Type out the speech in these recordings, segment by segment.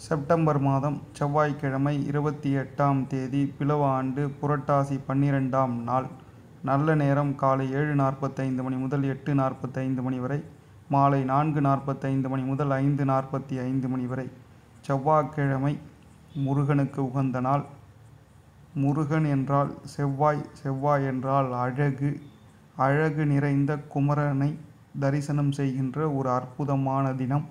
September மாதம் செவ்வாய்க்கிழமை இருபத்தி எட்டாம் தேதி பிலவ ஆண்டு புரட்டாசி பன்னிரெண்டாம் நாள் நல்ல நேரம் காலை ஏழு நாற்பத்தைந்து மணி முதல் எட்டு நாற்பத்தைந்து மணி வரை மாலை நான்கு நாற்பத்தைந்து மணி முதல் ஐந்து நாற்பத்தி ஐந்து மணி வரை செவ்வாய்க்கிழமை முருகனுக்கு உகந்த நாள் முருகன் என்றால் செவ்வாய் செவ்வாய் என்றால் அழகு அழகு நிறைந்த குமரனை தரிசனம் செய்கின்ற ஒரு அற்புதமான தினம்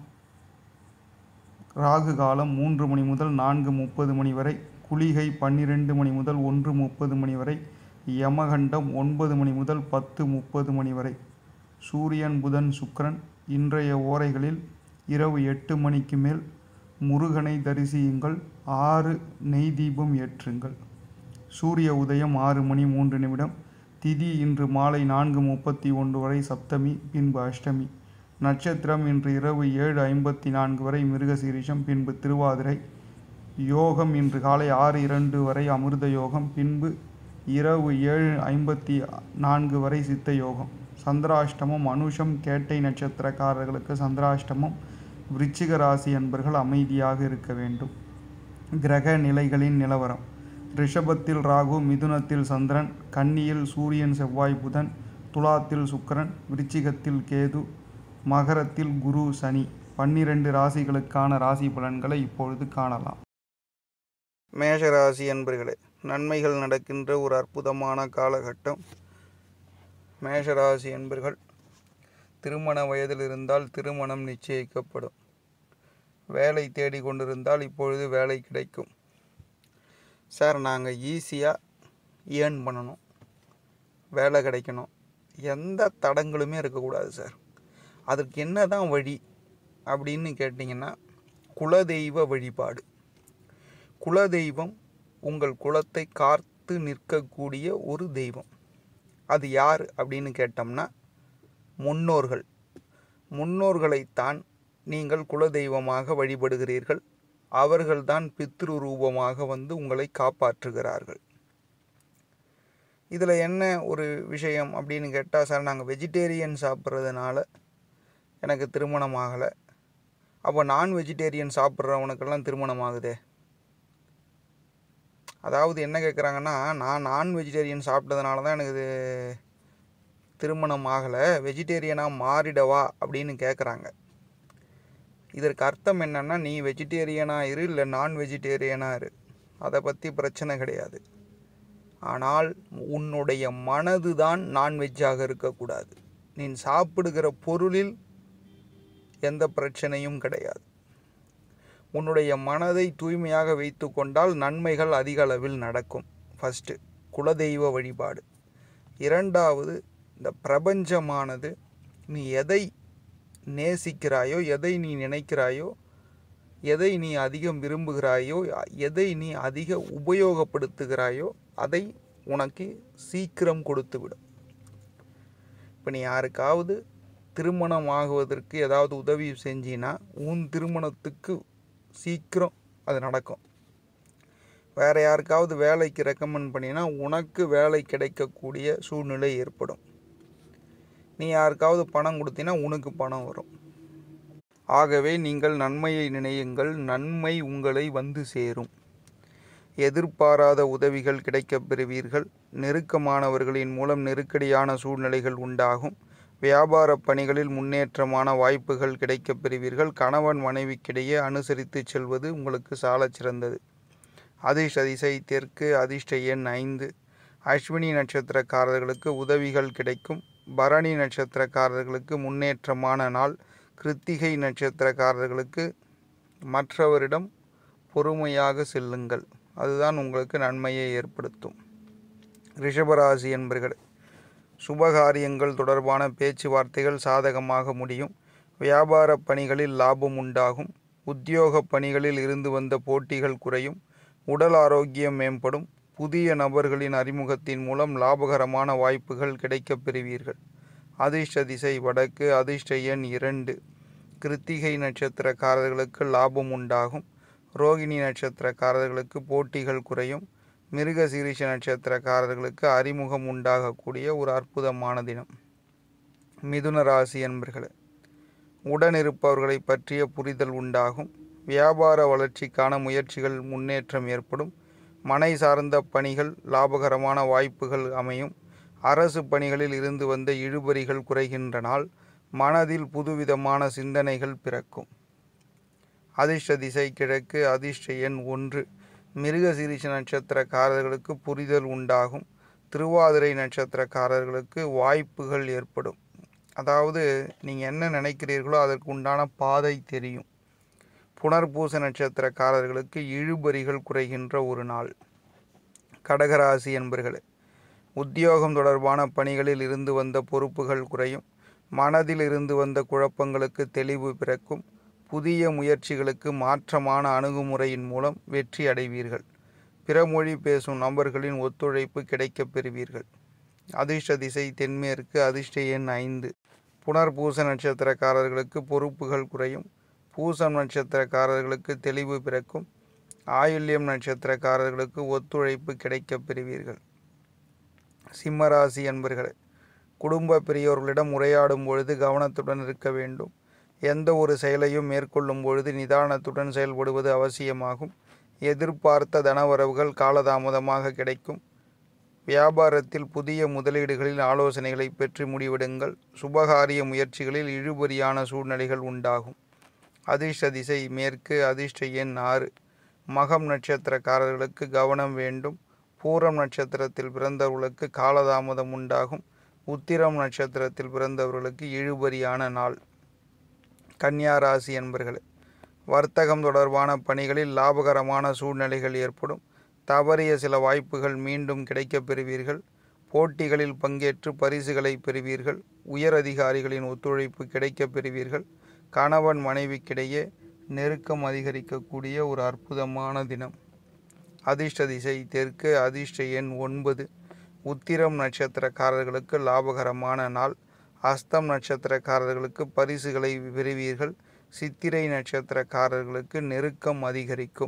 ராகு காலம் மூன்று மணி முதல் நான்கு முப்பது மணி வரை குளிகை பன்னிரெண்டு மணி முதல் ஒன்று முப்பது மணி வரை யமகண்டம் ஒன்பது மணி முதல் பத்து முப்பது மணி வரை சூரியன் புதன் சுக்கிரன் இன்றைய ஓரைகளில் இரவு எட்டு மணிக்கு மேல் முருகனை தரிசியுங்கள் ஆறு நெய் தீபம் ஏற்றுங்கள் சூரிய உதயம் ஆறு மணி மூன்று நிமிடம் திதி இன்று மாலை நான்கு முப்பத்தி ஒன்று வரை சப்தமி பின்பு அஷ்டமி நட்சத்திரம் இன்று இரவு ஏழு ஐம்பத்தி நான்கு வரை மிருகசீரிஷம் பின்பு திருவாதிரை யோகம் இன்று காலை ஆறு இரண்டு வரை அமிர்த யோகம் பின்பு இரவு ஏழு ஐம்பத்தி நான்கு வரை சித்த யோகம் சந்திராஷ்டமம் அனுஷம் கேட்டை நட்சத்திரக்காரர்களுக்கு சந்திராஷ்டமம் விருச்சிக ராசி அன்பர்கள் அமைதியாக இருக்க வேண்டும் கிரக நிலைகளின் நிலவரம் ரிஷபத்தில் ராகு மிதுனத்தில் சந்திரன் கன்னியில் சூரியன் செவ்வாய் புதன் துலாத்தில் சுக்கிரன் விருச்சிகத்தில் கேது மகரத்தில் குரு சனி பன்னிரண்டு ராசிகளுக்கான ராசி பலன்களை இப்பொழுது காணலாம் மேஷ ராசி அன்பர்களே நன்மைகள் நடக்கின்ற ஒரு அற்புதமான காலகட்டம் மேஷ ராசி என்பர்கள் திருமண வயதில் இருந்தால் திருமணம் நிச்சயிக்கப்படும் வேலை தேடி கொண்டிருந்தால் இப்பொழுது வேலை கிடைக்கும் சார் நாங்கள் ஈஸியாக ஏர்ன் பண்ணணும் வேலை கிடைக்கணும் எந்த தடங்களுமே இருக்கக்கூடாது சார் அதற்கு என்ன தான் வழி அப்படின்னு கேட்டிங்கன்னா குலதெய்வ வழிபாடு குலதெய்வம் உங்கள் குலத்தை காத்து நிற்கக்கூடிய ஒரு தெய்வம் அது யார் அப்படின்னு கேட்டோம்னா முன்னோர்கள் முன்னோர்களைத்தான் நீங்கள் குலதெய்வமாக வழிபடுகிறீர்கள் அவர்கள்தான் பித்ரு ரூபமாக வந்து உங்களை காப்பாற்றுகிறார்கள் இதில் என்ன ஒரு விஷயம் அப்படின்னு கேட்டால் சார் நாங்கள் வெஜிடேரியன் சாப்பிட்றதுனால எனக்கு திருமணம் ஆகலை அப்போ நான் வெஜிடேரியன் சாப்பிட்றவனுக்கெல்லாம் திருமணம் ஆகுதே அதாவது என்ன கேட்குறாங்கன்னா நான் நான் வெஜிடேரியன் சாப்பிட்டதுனால தான் எனக்கு இது திருமணம் ஆகலை வெஜிடேரியனாக மாறிடவா அப்படின்னு கேட்குறாங்க இதற்கு அர்த்தம் என்னென்னா நீ வெஜிடேரியனாக இரு இல்லை நான் வெஜிடேரியனாக இரு அதை பற்றி பிரச்சனை கிடையாது ஆனால் உன்னுடைய மனது தான் நான்வெஜ்ஜாக இருக்கக்கூடாது நீ சாப்பிடுகிற பொருளில் எந்த பிரச்சனையும் கிடையாது உன்னுடைய மனதை தூய்மையாக வைத்து கொண்டால் நன்மைகள் அதிக அளவில் நடக்கும் ஃபஸ்ட்டு குலதெய்வ வழிபாடு இரண்டாவது இந்த பிரபஞ்சமானது நீ எதை நேசிக்கிறாயோ எதை நீ நினைக்கிறாயோ எதை நீ அதிகம் விரும்புகிறாயோ எதை நீ அதிக உபயோகப்படுத்துகிறாயோ அதை உனக்கு சீக்கிரம் கொடுத்து விடும் இப்போ நீ யாருக்காவது திருமணம் ஆகுவதற்கு ஏதாவது உதவி செஞ்சினா உன் திருமணத்துக்கு சீக்கிரம் அது நடக்கும் வேறு யாருக்காவது வேலைக்கு ரெக்கமெண்ட் பண்ணினா உனக்கு வேலை கிடைக்கக்கூடிய சூழ்நிலை ஏற்படும் நீ யாருக்காவது பணம் கொடுத்தினா உனக்கு பணம் வரும் ஆகவே நீங்கள் நன்மையை நினையுங்கள் நன்மை உங்களை வந்து சேரும் எதிர்பாராத உதவிகள் கிடைக்கப் பெறுவீர்கள் நெருக்கமானவர்களின் மூலம் நெருக்கடியான சூழ்நிலைகள் உண்டாகும் வியாபார பணிகளில் முன்னேற்றமான வாய்ப்புகள் கிடைக்கப் பெறுவீர்கள் கணவன் மனைவிக்கிடையே அனுசரித்து செல்வது உங்களுக்கு சாலச் சிறந்தது அதிர்ஷ்ட திசை தெற்கு அதிர்ஷ்ட எண் ஐந்து அஸ்வினி நட்சத்திரக்காரர்களுக்கு உதவிகள் கிடைக்கும் பரணி நட்சத்திரக்காரர்களுக்கு முன்னேற்றமான நாள் கிருத்திகை நட்சத்திரக்காரர்களுக்கு மற்றவரிடம் பொறுமையாக செல்லுங்கள் அதுதான் உங்களுக்கு நன்மையை ஏற்படுத்தும் ரிஷபராசி என்பர்கள் சுபகாரியங்கள் தொடர்பான பேச்சுவார்த்தைகள் சாதகமாக முடியும் வியாபார பணிகளில் லாபம் உண்டாகும் உத்தியோக பணிகளில் இருந்து வந்த போட்டிகள் குறையும் உடல் ஆரோக்கியம் மேம்படும் புதிய நபர்களின் அறிமுகத்தின் மூலம் லாபகரமான வாய்ப்புகள் கிடைக்கப் பெறுவீர்கள் அதிர்ஷ்ட திசை வடக்கு அதிர்ஷ்ட எண் இரண்டு கிருத்திகை நட்சத்திரக்காரர்களுக்கு லாபம் உண்டாகும் ரோகிணி நட்சத்திரக்காரர்களுக்கு போட்டிகள் குறையும் மிருக சீரிஷ நட்சத்திரக்காரர்களுக்கு அறிமுகம் உண்டாகக்கூடிய ஒரு அற்புதமான தினம் மிதுன ராசி என்பர்களே உடனிருப்பவர்களை பற்றிய புரிதல் உண்டாகும் வியாபார வளர்ச்சிக்கான முயற்சிகள் முன்னேற்றம் ஏற்படும் மனை சார்ந்த பணிகள் லாபகரமான வாய்ப்புகள் அமையும் அரசு பணிகளில் இருந்து வந்த இழுபறிகள் குறைகின்ற நாள் மனதில் புதுவிதமான சிந்தனைகள் பிறக்கும் அதிர்ஷ்ட திசை கிழக்கு அதிர்ஷ்ட எண் ஒன்று மிருகசீரிஷ நட்சத்திரக்காரர்களுக்கு புரிதல் உண்டாகும் திருவாதிரை நட்சத்திரக்காரர்களுக்கு வாய்ப்புகள் ஏற்படும் அதாவது நீங்கள் என்ன நினைக்கிறீர்களோ அதற்கு உண்டான பாதை தெரியும் புனர்பூச நட்சத்திரக்காரர்களுக்கு இழுபறிகள் குறைகின்ற ஒரு நாள் கடகராசி என்பர்களே உத்தியோகம் தொடர்பான பணிகளில் இருந்து வந்த பொறுப்புகள் குறையும் மனதில் இருந்து வந்த குழப்பங்களுக்கு தெளிவு பிறக்கும் புதிய முயற்சிகளுக்கு மாற்றமான அணுகுமுறையின் மூலம் வெற்றி அடைவீர்கள் பிற மொழி பேசும் நபர்களின் ஒத்துழைப்பு கிடைக்கப் பெறுவீர்கள் அதிர்ஷ்ட திசை தென்மேற்கு அதிர்ஷ்ட எண் ஐந்து புனர்பூச நட்சத்திரக்காரர்களுக்கு பொறுப்புகள் குறையும் பூசம் நட்சத்திரக்காரர்களுக்கு தெளிவு பிறக்கும் ஆயுள்யம் நட்சத்திரக்காரர்களுக்கு ஒத்துழைப்பு கிடைக்கப் பெறுவீர்கள் சிம்மராசி அன்பர்களே குடும்ப பெரியோர்களிடம் உரையாடும் பொழுது கவனத்துடன் இருக்க வேண்டும் எந்த ஒரு செயலையும் மேற்கொள்ளும் பொழுது நிதானத்துடன் செயல்படுவது அவசியமாகும் எதிர்பார்த்த தனவரவுகள் காலதாமதமாக கிடைக்கும் வியாபாரத்தில் புதிய முதலீடுகளில் ஆலோசனைகளை பெற்று முடிவெடுங்கள் சுபகாரிய முயற்சிகளில் இழுபறியான சூழ்நிலைகள் உண்டாகும் அதிர்ஷ்ட திசை மேற்கு அதிர்ஷ்ட எண் ஆறு மகம் நட்சத்திரக்காரர்களுக்கு கவனம் வேண்டும் பூரம் நட்சத்திரத்தில் பிறந்தவர்களுக்கு காலதாமதம் உண்டாகும் உத்திரம் நட்சத்திரத்தில் பிறந்தவர்களுக்கு இழுபறியான நாள் கன்னியா ராசி என்பர்களே வர்த்தகம் தொடர்பான பணிகளில் லாபகரமான சூழ்நிலைகள் ஏற்படும் தவறிய சில வாய்ப்புகள் மீண்டும் கிடைக்கப் பெறுவீர்கள் போட்டிகளில் பங்கேற்று பரிசுகளை பெறுவீர்கள் உயர் அதிகாரிகளின் ஒத்துழைப்பு கிடைக்கப் பெறுவீர்கள் கணவன் மனைவிக்கிடையே நெருக்கம் அதிகரிக்கக்கூடிய ஒரு அற்புதமான தினம் அதிர்ஷ்ட திசை தெற்கு அதிர்ஷ்ட எண் ஒன்பது உத்திரம் நட்சத்திரக்காரர்களுக்கு லாபகரமான நாள் அஸ்தம் நட்சத்திரக்காரர்களுக்கு பரிசுகளை பெறுவீர்கள் சித்திரை நட்சத்திரக்காரர்களுக்கு நெருக்கம் அதிகரிக்கும்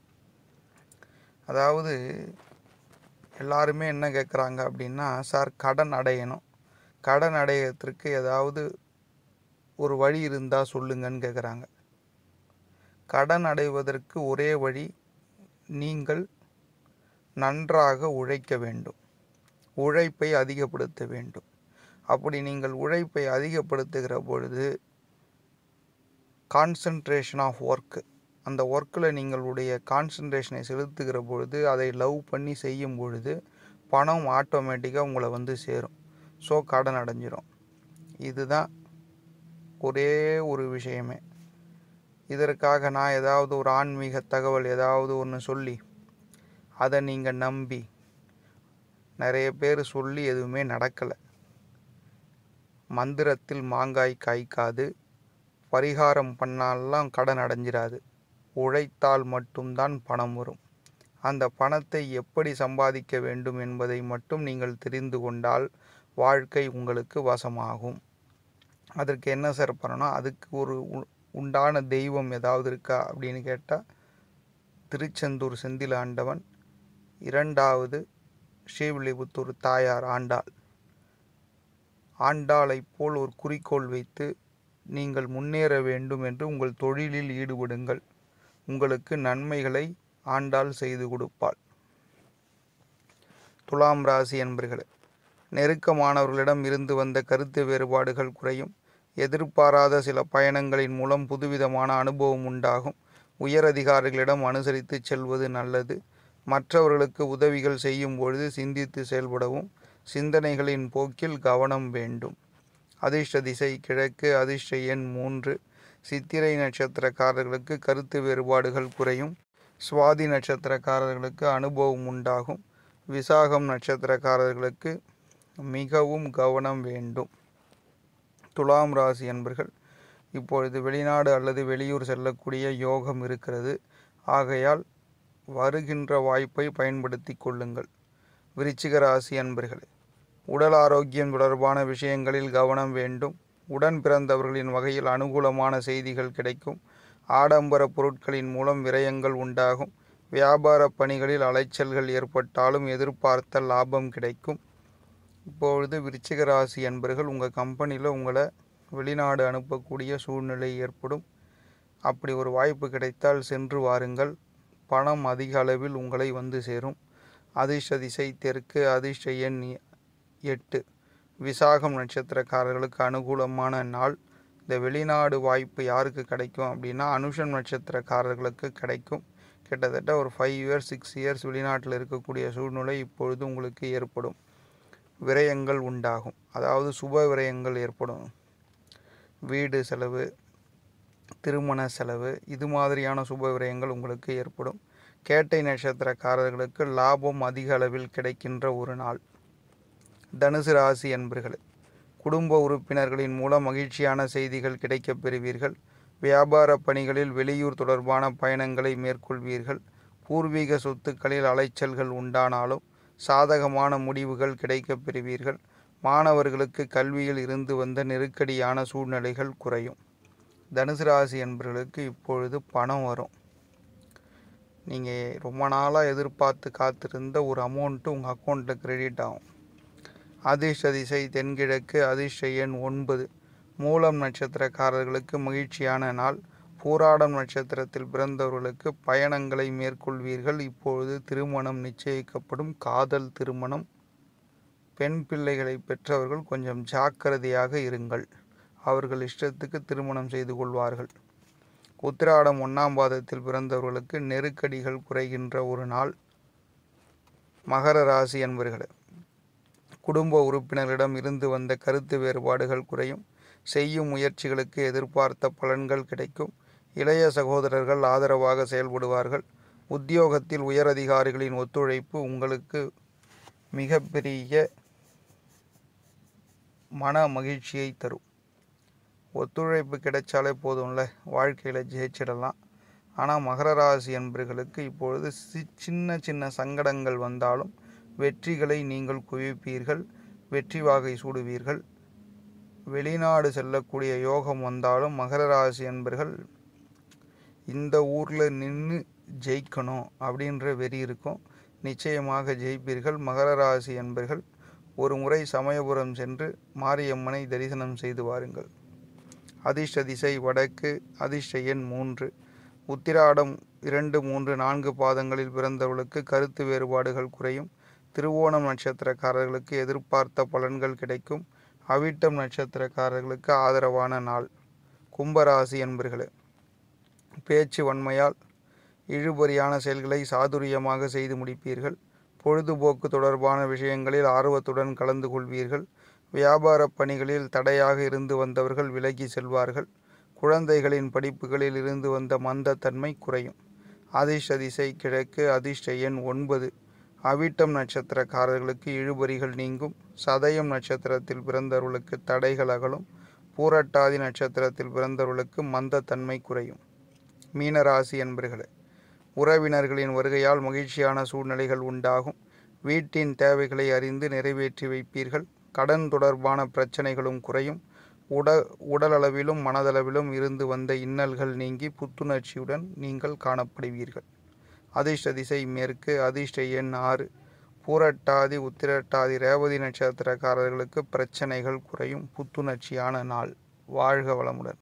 அதாவது எல்லாருமே என்ன கேட்குறாங்க அப்படின்னா சார் கடன் அடையணும் கடன் அடையறதுக்கு ஏதாவது ஒரு வழி இருந்தால் சொல்லுங்கன்னு கேட்குறாங்க கடன் அடைவதற்கு ஒரே வழி நீங்கள் நன்றாக உழைக்க வேண்டும் உழைப்பை அதிகப்படுத்த வேண்டும் அப்படி நீங்கள் உழைப்பை அதிகப்படுத்துகிற பொழுது கான்சன்ட்ரேஷன் ஆஃப் ஒர்க்கு அந்த ஒர்க்கில் நீங்களுடைய கான்சன்ட்ரேஷனை செலுத்துகிற பொழுது அதை லவ் பண்ணி செய்யும் பொழுது பணம் ஆட்டோமேட்டிக்காக உங்களை வந்து சேரும் ஸோ கடன் அடைஞ்சிரும் இதுதான் ஒரே ஒரு விஷயமே இதற்காக நான் ஏதாவது ஒரு ஆன்மீக தகவல் ஏதாவது ஒன்று சொல்லி அதை நீங்கள் நம்பி நிறைய பேர் சொல்லி எதுவுமே நடக்கலை மந்திரத்தில் மாங்காய் காய்க்காது பரிகாரம் பண்ணாலாம் கடன் அடைஞ்சிராது உழைத்தால் மட்டும்தான் பணம் வரும் அந்த பணத்தை எப்படி சம்பாதிக்க வேண்டும் என்பதை மட்டும் நீங்கள் தெரிந்து கொண்டால் வாழ்க்கை உங்களுக்கு வசமாகும் அதற்கு என்ன சார் பண்ணணும் அதுக்கு ஒரு உ- உண்டான தெய்வம் ஏதாவது இருக்கா அப்படின்னு கேட்டால் திருச்செந்தூர் செந்தில் ஆண்டவன் இரண்டாவது ஸ்ரீவில்லிபுத்தூர் தாயார் ஆண்டாள் ஆண்டாளைப் போல் ஒரு குறிக்கோள் வைத்து நீங்கள் முன்னேற வேண்டும் என்று உங்கள் தொழிலில் ஈடுபடுங்கள் உங்களுக்கு நன்மைகளை ஆண்டாள் செய்து கொடுப்பாள் துலாம் ராசி என்பர்களே நெருக்கமானவர்களிடம் இருந்து வந்த கருத்து வேறுபாடுகள் குறையும் எதிர்பாராத சில பயணங்களின் மூலம் புதுவிதமான அனுபவம் உண்டாகும் உயர் அதிகாரிகளிடம் அனுசரித்து செல்வது நல்லது மற்றவர்களுக்கு உதவிகள் செய்யும் பொழுது சிந்தித்து செயல்படவும் சிந்தனைகளின் போக்கில் கவனம் வேண்டும் அதிர்ஷ்ட திசை கிழக்கு அதிர்ஷ்ட எண் மூன்று சித்திரை நட்சத்திரக்காரர்களுக்கு கருத்து வேறுபாடுகள் குறையும் சுவாதி நட்சத்திரக்காரர்களுக்கு அனுபவம் உண்டாகும் விசாகம் நட்சத்திரக்காரர்களுக்கு மிகவும் கவனம் வேண்டும் துலாம் ராசி என்பர்கள் இப்பொழுது வெளிநாடு அல்லது வெளியூர் செல்லக்கூடிய யோகம் இருக்கிறது ஆகையால் வருகின்ற வாய்ப்பை பயன்படுத்தி கொள்ளுங்கள் விருச்சிக ராசி அன்பர்களே உடல் ஆரோக்கியம் தொடர்பான விஷயங்களில் கவனம் வேண்டும் உடன் பிறந்தவர்களின் வகையில் அனுகூலமான செய்திகள் கிடைக்கும் ஆடம்பர பொருட்களின் மூலம் விரயங்கள் உண்டாகும் வியாபார பணிகளில் அலைச்சல்கள் ஏற்பட்டாலும் எதிர்பார்த்த லாபம் கிடைக்கும் இப்பொழுது விருச்சிக ராசி அன்பர்கள் உங்கள் கம்பெனியில் உங்களை வெளிநாடு அனுப்பக்கூடிய சூழ்நிலை ஏற்படும் அப்படி ஒரு வாய்ப்பு கிடைத்தால் சென்று வாருங்கள் பணம் அதிக அளவில் உங்களை வந்து சேரும் அதிர்ஷ்ட திசை தெற்கு அதிர்ஷ்ட எண் எட்டு விசாகம் நட்சத்திரக்காரர்களுக்கு அனுகூலமான நாள் இந்த வெளிநாடு வாய்ப்பு யாருக்கு கிடைக்கும் அப்படின்னா அனுஷம் நட்சத்திரக்காரர்களுக்கு கிடைக்கும் கிட்டத்தட்ட ஒரு ஃபைவ் இயர்ஸ் சிக்ஸ் இயர்ஸ் வெளிநாட்டில் இருக்கக்கூடிய சூழ்நிலை இப்பொழுது உங்களுக்கு ஏற்படும் விரயங்கள் உண்டாகும் அதாவது சுப விரயங்கள் ஏற்படும் வீடு செலவு திருமண செலவு இது மாதிரியான சுப விரயங்கள் உங்களுக்கு ஏற்படும் கேட்டை நட்சத்திரக்காரர்களுக்கு லாபம் அதிக அளவில் கிடைக்கின்ற ஒரு நாள் தனுசு ராசி என்பர்கள் குடும்ப உறுப்பினர்களின் மூலம் மகிழ்ச்சியான செய்திகள் கிடைக்கப் பெறுவீர்கள் வியாபார பணிகளில் வெளியூர் தொடர்பான பயணங்களை மேற்கொள்வீர்கள் பூர்வீக சொத்துக்களில் அலைச்சல்கள் உண்டானாலும் சாதகமான முடிவுகள் கிடைக்கப் பெறுவீர்கள் மாணவர்களுக்கு கல்வியில் இருந்து வந்த நெருக்கடியான சூழ்நிலைகள் குறையும் தனுசு ராசி என்பவர்களுக்கு இப்பொழுது பணம் வரும் நீங்கள் ரொம்ப நாளாக எதிர்பார்த்து காத்திருந்த ஒரு அமௌண்ட்டு உங்கள் அக்கௌண்ட்டில் கிரெடிட் ஆகும் அதிர்ஷ்ட திசை தென்கிழக்கு அதிர்ஷ்ட எண் ஒன்பது மூலம் நட்சத்திரக்காரர்களுக்கு மகிழ்ச்சியான நாள் பூராடம் நட்சத்திரத்தில் பிறந்தவர்களுக்கு பயணங்களை மேற்கொள்வீர்கள் இப்பொழுது திருமணம் நிச்சயிக்கப்படும் காதல் திருமணம் பெண் பிள்ளைகளை பெற்றவர்கள் கொஞ்சம் ஜாக்கிரதையாக இருங்கள் அவர்கள் இஷ்டத்துக்கு திருமணம் செய்து கொள்வார்கள் உத்திராடம் ஒன்றாம் பாதத்தில் பிறந்தவர்களுக்கு நெருக்கடிகள் குறைகின்ற ஒரு நாள் மகர ராசி என்பர்களே குடும்ப உறுப்பினர்களிடம் இருந்து வந்த கருத்து வேறுபாடுகள் குறையும் செய்யும் முயற்சிகளுக்கு எதிர்பார்த்த பலன்கள் கிடைக்கும் இளைய சகோதரர்கள் ஆதரவாக செயல்படுவார்கள் உத்தியோகத்தில் உயரதிகாரிகளின் ஒத்துழைப்பு உங்களுக்கு மிகப்பெரிய மன மகிழ்ச்சியை தரும் ஒத்துழைப்பு கிடைச்சாலே போதும்ல வாழ்க்கையில் ஜெயிச்சிடலாம் ஆனால் மகர ராசி என்பர்களுக்கு இப்பொழுது சி சின்ன சின்ன சங்கடங்கள் வந்தாலும் வெற்றிகளை நீங்கள் குவிப்பீர்கள் வெற்றி வாகை சூடுவீர்கள் வெளிநாடு செல்லக்கூடிய யோகம் வந்தாலும் மகர ராசி என்பர்கள் இந்த ஊரில் நின்று ஜெயிக்கணும் அப்படின்ற வெறி இருக்கும் நிச்சயமாக ஜெயிப்பீர்கள் மகர ராசி என்பர்கள் ஒரு முறை சமயபுரம் சென்று மாரியம்மனை தரிசனம் செய்து வாருங்கள் அதிர்ஷ்ட திசை வடக்கு அதிர்ஷ்ட எண் மூன்று உத்திராடம் இரண்டு மூன்று நான்கு பாதங்களில் பிறந்தவர்களுக்கு கருத்து வேறுபாடுகள் குறையும் திருவோணம் நட்சத்திரக்காரர்களுக்கு எதிர்பார்த்த பலன்கள் கிடைக்கும் அவிட்டம் நட்சத்திரக்காரர்களுக்கு ஆதரவான நாள் கும்பராசி என்பர்களே பேச்சு வன்மையால் இழுபறியான செயல்களை சாதுரியமாக செய்து முடிப்பீர்கள் பொழுதுபோக்கு தொடர்பான விஷயங்களில் ஆர்வத்துடன் கலந்து கொள்வீர்கள் வியாபார பணிகளில் தடையாக இருந்து வந்தவர்கள் விலகி செல்வார்கள் குழந்தைகளின் படிப்புகளில் இருந்து வந்த மந்தத்தன்மை குறையும் அதிர்ஷ்ட திசை கிழக்கு அதிர்ஷ்ட எண் ஒன்பது அவிட்டம் நட்சத்திரக்காரர்களுக்கு இழுபறிகள் நீங்கும் சதயம் நட்சத்திரத்தில் பிறந்தவர்களுக்கு தடைகள் அகலும் பூரட்டாதி நட்சத்திரத்தில் பிறந்தவர்களுக்கு மந்தத்தன்மை குறையும் மீனராசி என்பர்களே உறவினர்களின் வருகையால் மகிழ்ச்சியான சூழ்நிலைகள் உண்டாகும் வீட்டின் தேவைகளை அறிந்து நிறைவேற்றி வைப்பீர்கள் கடன் தொடர்பான பிரச்சனைகளும் குறையும் உட உடலளவிலும் மனதளவிலும் இருந்து வந்த இன்னல்கள் நீங்கி புத்துணர்ச்சியுடன் நீங்கள் காணப்படுவீர்கள் அதிர்ஷ்ட திசை மேற்கு அதிர்ஷ்ட எண் ஆறு பூரட்டாதி உத்திரட்டாதி ரேவதி நட்சத்திரக்காரர்களுக்கு பிரச்சனைகள் குறையும் புத்துணர்ச்சியான நாள் வாழ்க வளமுடன்